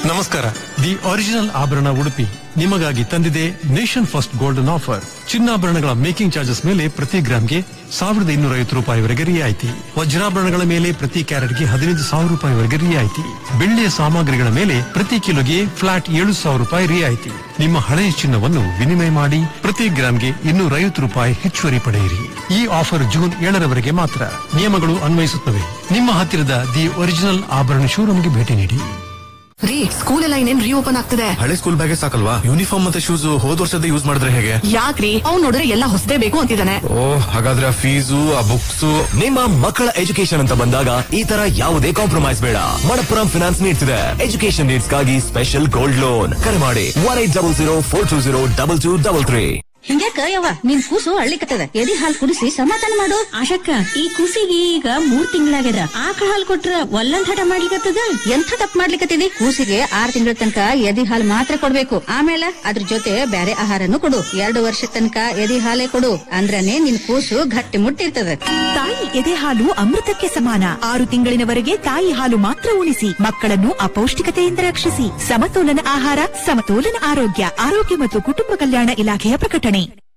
ನಮಸ್ಕಾರ the original ಆಭರಣ ಉಡುಪಿ ನಿಮಗಾಗಿ ತಂದಿದೆ ನೇಷನ್ ಫಸ್ಟ್ ಗೋಲ್ಡನ್ ಆಫರ್ ಚಿನ್ನಾಭರಣಗಳ ಮೇಕಿಂಗ್ ಚಾರ್ಜಸ್ ಮೇಲೆ ಪ್ರತಿ ಗ್ರಾಮ್ಗೆ ಸಾವಿರದ ಇನ್ನೂರ ಐವತ್ತು ರೂಪಾಯಿವರೆಗೆ ರಿಯಾಯಿತಿ ವಜ್ರಾಭರಣಗಳ ಮೇಲೆ ಪ್ರತಿ ಕ್ಯಾರೆಟ್ಗೆ ಹದಿನೈದು ಸಾವಿರ ರೂಪಾಯಿವರೆಗೆ ರಿಯಾಯಿತಿ ಬೆಳ್ಳಿಯ ಸಾಮಗ್ರಿಗಳ ಮೇಲೆ ಪ್ರತಿ ಕಿಲೋಗೆ ಫ್ಲಾಟ್ ಏಳು ಸಾವಿರ ರೂಪಾಯಿ ರಿಯಾಯಿತಿ ನಿಮ್ಮ ಹಳೆಯ ಚಿನ್ನವನ್ನು ವಿನಿಮಯ ಮಾಡಿ ಪ್ರತಿ ಗ್ರಾಮ್ಗೆ ಇನ್ನೂರ ಐವತ್ತು ರೂಪಾಯಿ ಹೆಚ್ಚುವರಿ ಪಡೆಯಿರಿ ಈ ಆಫರ್ ಜೂನ್ ಏಳರವರೆಗೆ ಮಾತ್ರ ನಿಯಮಗಳು ಅನ್ವಯಿಸುತ್ತವೆ ನಿಮ್ಮ ಹತ್ತಿರದ ದಿ ಒರಿಜಿನಲ್ ಆಭರಣ ಶೋರೂಮ್ಗೆ ಭೇಟಿ ನೀಡಿ ರೀ ಸ್ಕೂಲ್ ಎಲ್ಲ ಇನ್ನೇನ್ ರೀಓಪನ್ ಆಗ್ತಿದೆ ಹಳೆ ಸ್ಕೂಲ್ ಬ್ಯಾಗೇ ಸಾಕಲ್ವಾ ಯೂನಿಫಾರ್ಮ್ ಮತ್ತೆ ಶೂಸ್ ಹೋದ್ ವರ್ಷದ ಯೂಸ್ ಮಾಡಿದ್ರೆ ಹೇಗೆ ಯಾಕ್ರಿ ಅವ್ನ್ ನೋಡಿದ್ರೆ ಎಲ್ಲ ಹೊಸದೇ ಬೇಕು ಅಂತಿದ್ದಾನೆ ಓ ಹಾಗಾದ್ರೆ ಆ ಫೀಸು ಆ ಬುಕ್ಸ್ ನಿಮ್ಮ ಮಕ್ಕಳ ಎಜುಕೇಶನ್ ಅಂತ ಬಂದಾಗ ಈ ತರ ಯಾವುದೇ ಕಾಂಪ್ರಮೈಸ್ ಬೇಡ ಮಣಪ್ಪುರಂ ಫಿನಾನ್ಸ್ ನೀಡ್ಸ್ ಇದೆ ಎಜುಕೇಶನ್ ನೀಡ್ಸ್ ಗಾಗಿ ಸ್ಪೆಷಲ್ ಗೋಲ್ಡ್ ಲೋನ್ ಕರೆ ಮಾಡಿ one eight double zero four two zero double two double three ಹಿಂಗ್ಯಾಕ ಯವ್ವ ನಿನ್ ಕೂಸು ಅಳ್ಳಿಕತ್ತದ ಎದಿ ಹಾಲ್ ಕುಡಿಸಿ ಸಮಾಧಾನ ಮಾಡು ಆಶಕ್ಕ ಈ ಕೂಸಿಗೆ ಈಗ ಮೂರ್ ತಿಂಗಳಾಗ್ಯದ ಆಕಳ ಹಾಲ್ ಕೊಟ್ರ ಒಲ್ಲಂದ್ ಹಠ ಮಾಡ್ಲಿಕತ್ತದ ಎಂಥ ತಪ್ಪು ಮಾಡ್ಲಿಕತ್ತಿದಿ ಕೂಸಿಗೆ ಆರ್ ತಿಂಗಳ ತನಕ ಎದಿ ಹಾಲ್ ಮಾತ್ರ ಕೊಡ್ಬೇಕು ಆಮೇಲೆ ಅದ್ರ ಜೊತೆ ಬ್ಯಾರೆ ಆಹಾರನು ಕೊಡು ಎರಡು ವರ್ಷ ತನಕ ಎದಿ ಹಾಲೇ ಕೊಡು ಅಂದ್ರನೇ ನಿನ್ ಕೂಸು ಗಟ್ಟಿ ಮುಟ್ಟಿರ್ತದ ತಾಯಿ ಎದೆ ಹಾಲು ಅಮೃತಕ್ಕೆ ಸಮಾನ ಆರು ತಿಂಗಳಿನವರೆಗೆ ತಾಯಿ ಹಾಲು ಮಾತ್ರ ಉಣಿಸಿ ಮಕ್ಕಳನ್ನು ಅಪೌಷ್ಟಿಕತೆಯಿಂದ ರಕ್ಷಿಸಿ ಸಮತೋಲನ ಆಹಾರ ಸಮತೋಲನ ಆರೋಗ್ಯ ಆರೋಗ್ಯ ಮತ್ತು ಕುಟುಂಬ ಕಲ್ಯಾಣ ಇಲಾಖೆಯ ಪ್ರಕಟಣೆ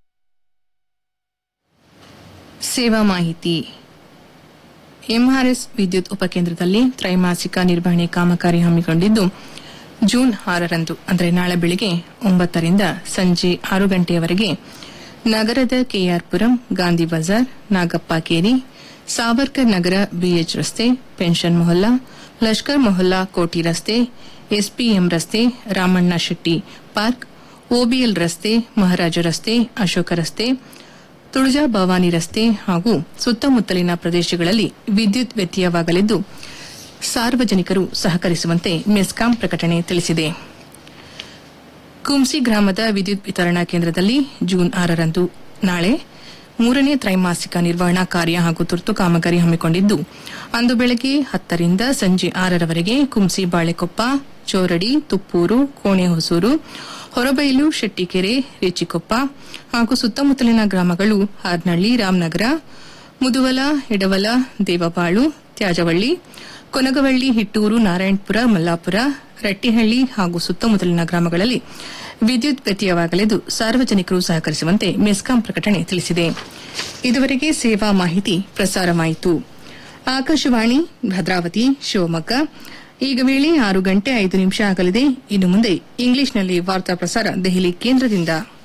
ಸೇವಾ ಮಾಹಿತಿ ಎಂಆರ್ಎಸ್ ವಿದ್ಯುತ್ ಉಪಕೇಂದ್ರದಲ್ಲಿ ತ್ರೈಮಾಸಿಕ ನಿರ್ವಹಣೆ ಕಾಮಗಾರಿ ಹಮ್ಮಿಕೊಂಡಿದ್ದು ಜೂನ್ ಆರರಂದು ಅಂದರೆ ನಾಳೆ ಬೆಳಿಗ್ಗೆ ಒಂಬತ್ತರಿಂದ ಸಂಜೆ ಆರು ಗಂಟೆಯವರೆಗೆ ನಗರದ ಕೆಆರ್ಪುರಂ ಗಾಂಧಿ ಬಜಾರ್ ನಾಗಪ್ಪ ಕೇರಿ ಸಾವರ್ಕರ್ ನಗರ ಬಿಎಚ್ ರಸ್ತೆ ಪೆನ್ಷನ್ ಮೊಹಲ್ಲಾ ಲಷ್ಕರ್ ಮೊಹಲ್ಲಾ ಕೋಟಿ ರಸ್ತೆ ಎಸ್ಪಿಎಂ ರಸ್ತೆ ರಾಮಣ್ಣ ಶೆಟ್ಟಿ ಪಾರ್ಕ್ ಓಬಿಎಲ್ ರಸ್ತೆ ಮಹಾರಾಜ ರಸ್ತೆ ಅಶೋಕ ರಸ್ತೆ ತುಳಜಾ ಭವಾನಿ ರಸ್ತೆ ಹಾಗೂ ಸುತ್ತಮುತ್ತಲಿನ ಪ್ರದೇಶಗಳಲ್ಲಿ ವಿದ್ಯುತ್ ವ್ಯತ್ಯಯವಾಗಲಿದ್ದು ಸಾರ್ವಜನಿಕರು ಸಹಕರಿಸುವಂತೆ ಮೆಸ್ಕಾಂ ಪ್ರಕಟಣೆ ತಿಳಿಸಿದೆ ಕುಂಸಿ ಗ್ರಾಮದ ವಿದ್ಯುತ್ ವಿತರಣಾ ಕೇಂದ್ರದಲ್ಲಿ ಜೂನ್ ಆರರಂದು ನಾಳೆ ಮೂರನೇ ತ್ರೈಮಾಸಿಕ ನಿರ್ವಹಣಾ ಕಾರ್ಯ ಹಾಗೂ ತುರ್ತು ಕಾಮಗಾರಿ ಹಮ್ಮಿಕೊಂಡಿದ್ದು ಅಂದು ಬೆಳಗ್ಗೆ ಹತ್ತರಿಂದ ಸಂಜೆ ಆರರವರೆಗೆ ಕುಂಸಿ ಬಾಳೆಕೊಪ್ಪ ಚೋರಡಿ ತುಪ್ಪೂರು ಕೋಣೆಹೊಸೂರು ಹೊರಬೈಲು ಶೆಟ್ಟಿಕೆರೆ ರೇಚಿಕೊಪ್ಪ ಹಾಗೂ ಸುತ್ತಮುತ್ತಲಿನ ಗ್ರಾಮಗಳು ಹಾರ್ನಳ್ಳಿ ರಾಮನಗರ ಮುದುವಲ ಎಡವಲ ದೇವಬಾಳು ತ್ಯಾಜವಳ್ಳಿ ಕೊನಗವಳ್ಳಿ ಹಿಟ್ಟೂರು ನಾರಾಯಣಪುರ ಮಲ್ಲಾಪುರ ರಟ್ಟಿಹಳ್ಳಿ ಹಾಗೂ ಸುತ್ತಮುತ್ತಲಿನ ಗ್ರಾಮಗಳಲ್ಲಿ ವಿದ್ಯುತ್ ವ್ಯತ್ಯಯವಾಗಲಿದ್ದು ಸಾರ್ವಜನಿಕರು ಸಹಕರಿಸುವಂತೆ ಮೆಸ್ಕಾಂ ಪ್ರಕಟಣೆ ತಿಳಿಸಿದೆ ಇದುವರೆಗೆ ಸೇವಾ ಮಾಹಿತಿ ಪ್ರಸಾರವಾಯಿತು ಆಕಾಶವಾಣಿ ಭದ್ರಾವತಿ ಶಿವಮೊಗ್ಗ ಈಗ ವೇಳೆ ಆರು ಗಂಟೆ ಐದು ನಿಮಿಷ ಆಗಲಿದೆ ಇನ್ನು ಮುಂದೆ ಇಂಗ್ಲಿಷ್ನಲ್ಲಿ ವಾರ್ತಾ ಪ್ರಸಾರ ದೆಹಲಿ ಕೇಂದ್ರದಿಂದ